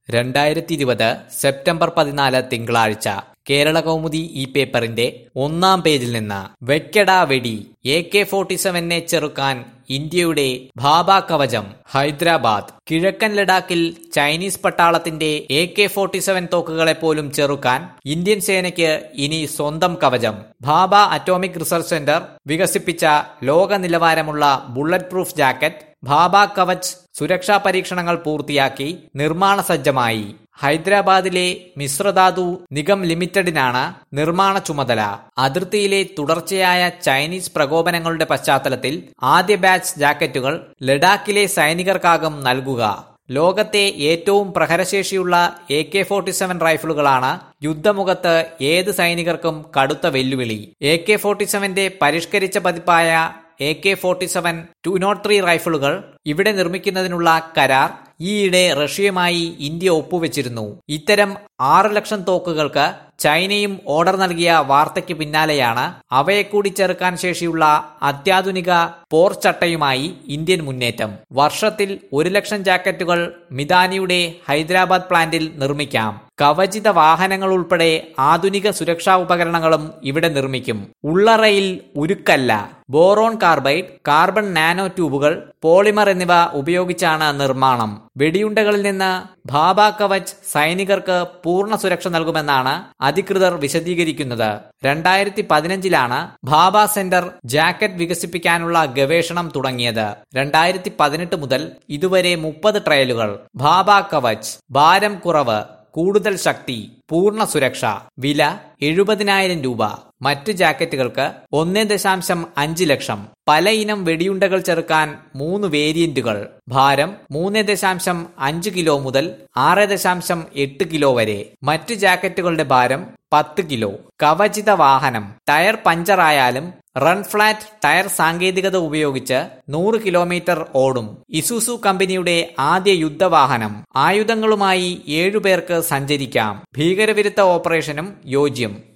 രണ്ടായിരത്തി ഇരുപത് സെപ്റ്റംബർ പതിനാല് തിങ്കളാഴ്ച കേരള കൗമുദി ഈ പേപ്പറിന്റെ ഒന്നാം പേജിൽ നിന്ന് വെക്കടാ വെടി എ കെ ഫോർട്ടി സെവനെ ചെറുക്കാൻ ഇന്ത്യയുടെ ഭാബ കവചം ഹൈദരാബാദ് കിഴക്കൻ ലഡാക്കിൽ ചൈനീസ് പട്ടാളത്തിന്റെ എ കെ ഫോർട്ടി സെവൻ തോക്കുകളെ പോലും ചെറുക്കാൻ ഇന്ത്യൻ സേനയ്ക്ക് ഇനി സ്വന്തം കവചം ഭാബ അറ്റോമിക് റിസർച്ച് സെന്റർ വികസിപ്പിച്ച ലോക നിലവാരമുള്ള bullet proof jacket Bhabha Kavach സുരക്ഷാ പരീക്ഷണങ്ങൾ പൂർത്തിയാക്കി നിർമ്മാണ സജ്ജമായി ഹൈദരാബാദിലെ മിശ്രധാതു നിഗം ലിമിറ്റഡിനാണ് നിർമ്മാണ ചുമതല അതിർത്തിയിലെ തുടർച്ചയായ ചൈനീസ് പ്രകോപനങ്ങളുടെ പശ്ചാത്തലത്തിൽ ആദ്യ ബാച്ച് ജാക്കറ്റുകൾ ലഡാക്കിലെ സൈനികർക്കാകും നൽകുക ലോകത്തെ ഏറ്റവും പ്രഹരശേഷിയുള്ള എ കെ ഫോർട്ടി സെവൻ റൈഫിളുകളാണ് യുദ്ധമുഖത്ത് ഏത് സൈനികർക്കും കടുത്ത വെല്ലുവിളി എ കെ ഫോർട്ടി സെവന്റെ പരിഷ്കരിച്ച പതിപ്പായ A K forty seven two nought three റൈഫിളുകൾ ഇവിടെ നിർമ്മിക്കുന്നതിനുള്ള കരാർ ഈയിടെ റഷ്യയുമായി ഇന്ത്യ ഒപ്പുവെച്ചിരുന്നു ഇത്തരം ആറ് ലക്ഷം തോക്കുകൾക്ക് ചൈനയും ഓർഡർ നൽകിയ വാർത്തയ്ക്ക് പിന്നാലെയാണ് അവയെ കൂടി ചെറുക്കാൻ ശേഷിയുള്ള അത്യാധുനിക പോർച്ചട്ടയുമായി ഇന്ത്യൻ മുന്നേറ്റം വർഷത്തിൽ ഒരു ലക്ഷം ജാക്കറ്റുകൾ മിതാനിയുടെ ഹൈദരാബാദ് പ്ലാന്റിൽ നിർമ്മിക്കാം കവചിത വാഹനങ്ങൾ ഉൾപ്പെടെ ആധുനിക സുരക്ഷാ ഉപകരണങ്ങളും ഇവിടെ നിർമ്മിക്കും ഉള്ളറയിൽ ഉരുക്കല്ല ബോറോൺ കാർബൈഡ് കാർബൺ നാനോ ട്യൂബുകൾ പോളിമർ എന്നിവ ഉപയോഗിച്ചാണ് നിർമ്മാണം വെടിയുണ്ടകളിൽ നിന്ന് ഭാബ കവച് സൈനികർക്ക് പൂർണ്ണ സുരക്ഷ നൽകുമെന്നാണ് അധികൃതർ വിശദീകരിക്കുന്നത് രണ്ടായിരത്തി പതിനഞ്ചിലാണ് ഭാബ സെന്റർ ജാക്കറ്റ് വികസിപ്പിക്കാനുള്ള ഗവേഷണം തുടങ്ങിയത് രണ്ടായിരത്തി പതിനെട്ട് മുതൽ ഇതുവരെ മുപ്പത് ട്രയലുകൾ ഭാബ കവച് ഭാരം കുറവ് കൂടുതൽ ശക്തി പൂർണ്ണ സുരക്ഷ വില എഴുപതിനായിരം രൂപ മറ്റു ജാക്കറ്റുകൾക്ക് ഒന്ന് ദശാംശം അഞ്ച് ലക്ഷം പല ഇനം വെടിയുണ്ടകൾ ചെറുക്കാൻ മൂന്ന് വേരിയന്റുകൾ ഭാരം മൂന്ന് ദശാംശം അഞ്ച് കിലോ മുതൽ ആറ് ദശാംശം എട്ട് കിലോ വരെ മറ്റു ജാക്കറ്റുകളുടെ ഭാരം പത്ത് കിലോ കവചിത വാഹനം ടയർ പഞ്ചറായാലും റൺ ഫ്ലാറ്റ് ടയർ സാങ്കേതികത ഉപയോഗിച്ച് നൂറ് കിലോമീറ്റർ ഓടും ഇസുസു കമ്പനിയുടെ ആദ്യ യുദ്ധവാഹനം ആയുധങ്ങളുമായി ഏഴുപേർക്ക് സഞ്ചരിക്കാം ഭീകരവിരുദ്ധ ഓപ്പറേഷനും യോജ്യം